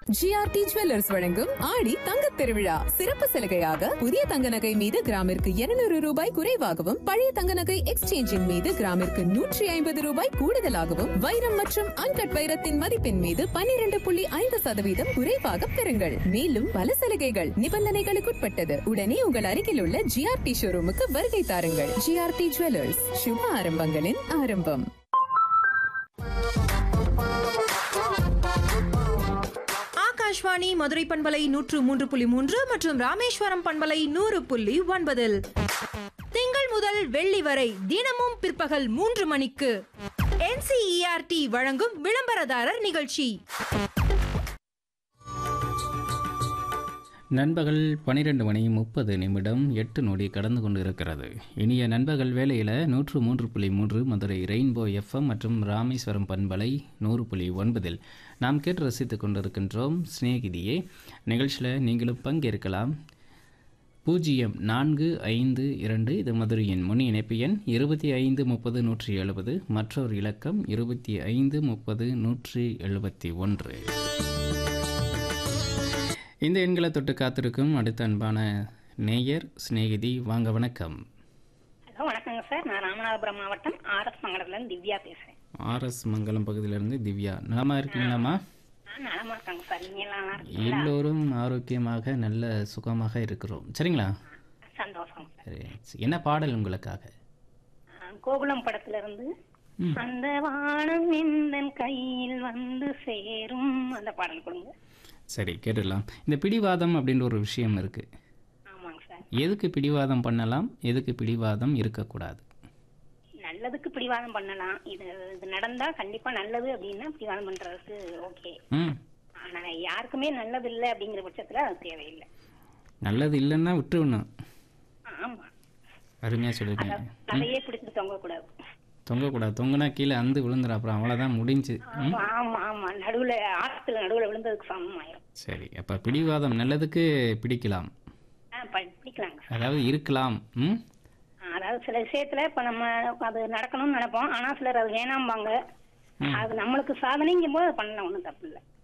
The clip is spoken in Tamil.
ஜிஆர்டி ஜுவல்லர்ஸ் வழங்கும் ஆடி தங்கத் திருவிழா சிறப்பு சலுகையாக புதிய தங்க நகை மீது கிராமிற்கு 200 ரூபாய் குறைவாகவும் பழைய தங்க நகை எக்ஸ்சேஞ்சின் மீது கிராமிற்கு நூற்றி ஐம்பது ரூபாய் கூடுதலாகவும் வைரம் மற்றும் அன்கட் வைரத்தின் மதிப்பின் மீது 12.5% புள்ளி ஐந்து சதவீதம் குறைவாக பெறுங்கள் மேலும் பல சலுகைகள் நிபந்தனைகளுக்குட்பட்டது உடனே உங்கள் அருகில் உள்ள ஜிஆர்டி ஷோரூமுக்கு வருகை தாருங்கள் ஜிஆர்டி ஜுவல்லர்ஸ் சுப ஆரம்பங்களின் ஆரம்பம் ஆகாஷ்வாணி மதுரை பண்பலை நூற்று மூன்று புள்ளி மூன்று மற்றும் ராமேஸ்வரம் பண்பலை நூறு புள்ளி ஒன்பதில் திங்கள் முதல் வெள்ளி வரை தினமும் பிற்பகல் மூன்று மணிக்கு என்சிஇஆர்டி வழங்கும் விளம்பரதாரர் நிகழ்ச்சி நண்பகல் பன்னிரெண்டு மணி முப்பது நிமிடம் எட்டு நொடி கடந்து கொண்டு இருக்கிறது இனிய நண்பகல் வேளையில் நூற்று மூன்று புள்ளி மூன்று மதுரை ரெயின்போ எஃப்எம் மற்றும் ராமேஸ்வரம் பண்பலை நூறு புள்ளி ஒன்பதில் நாம் கேட்டு ரசித்து கொண்டிருக்கின்றோம் சிநேகிதியே நிகழ்ச்சியில் நீங்களும் பங்கேற்கலாம் பூஜ்ஜியம் நான்கு ஐந்து இரண்டு இது மதுரையின் முன் இணைப்பு எண் இருபத்தி ஐந்து முப்பது நூற்றி எழுபது மற்றொரு இலக்கம் இருபத்தி ஐந்து முப்பது நூற்றி எழுபத்தி ஒன்று இந்த எண்களை தொட்டு காத்திருக்கும் அடுத்த அன்பான நேயர் சிநேகிதி வாங்க வணக்கம் ஹலோ வணக்கங்க சார் நான் ராமநாதபுரம் மாவட்டம் ஆர்எஸ் மங்கலத்துலேருந்து திவ்யா பேசுகிறேன் ஆர்எஸ் மங்கலம் பகுதியிலிருந்து திவ்யா நலமா இருக்கீங்களாம்மா நான் நலமா இருக்காங்க சார் நீங்க எல்லாம் நல்லா இருக்கீங்களா எல்லோரும் ஆரோக்கியமாக நல்ல சுகமாக இருக்கிறோம் சரிங்களா சந்தோஷம் சார் சரி என்ன பாடல் உங்களுக்காக ஆ, கோகுலம் படத்துல இருந்து அந்த வானம் எந்தன் கையில் வந்து சேரும் அந்த பாடல் கொடுங்க சரி கேட்டுடலாம் இந்த பிடிவாதம் அப்படின்ற ஒரு விஷயம் இருக்குது ஆமாங்க சார் எதுக்கு பிடிவாதம் பண்ணலாம் எதுக்கு பிடிவாதம் இருக்கக்கூடாது நல்லதுக்கு பிடிவாதம் பண்ணலாம் இது இது நடந்தா கண்டிப்பா நல்லது அப்படின்னா பிடிவாதம் பண்றதுக்கு ஓகே ம் ஆனா யாருக்குமே நல்லது இல்லை அப்படிங்கிற பட்சத்துல அது தேவையில்லை நல்லது இல்லைன்னா விட்டுவிடணும் ஆமா அருமையாக சொல்லியிருக்கீங்க அதையே பிடிச்சிட்டு தொங்க கூடாது தொங்கக்கூடாது தொங்குனா கீழே அந்து விழுந்துடும் அப்புறம் அவ்வளோதான் முடிஞ்சு ம் ஆமா ஆமா ஆமா நடுவுல ஆத்துல நடுவுல விழுந்ததுக்கு சமம் ஆயிரும் சரி அப்போ பிடிவாதம் நல்லதுக்கு பிடிக்கலாம் ஆ, ப- பிடிக்கலாங்க அதாவது இருக்கலாம் ம் அதாவது சில விஷயத்துல இப்ப நம்ம அது நடக்கணும்னு நினைப்போம் ஆனா சிலர் அது வேணாம்பாங்க அது நம்மளுக்கு சாதனைங்கும் போது அது பண்ணலாம் ஒண்ணும் தப்பு இல்லை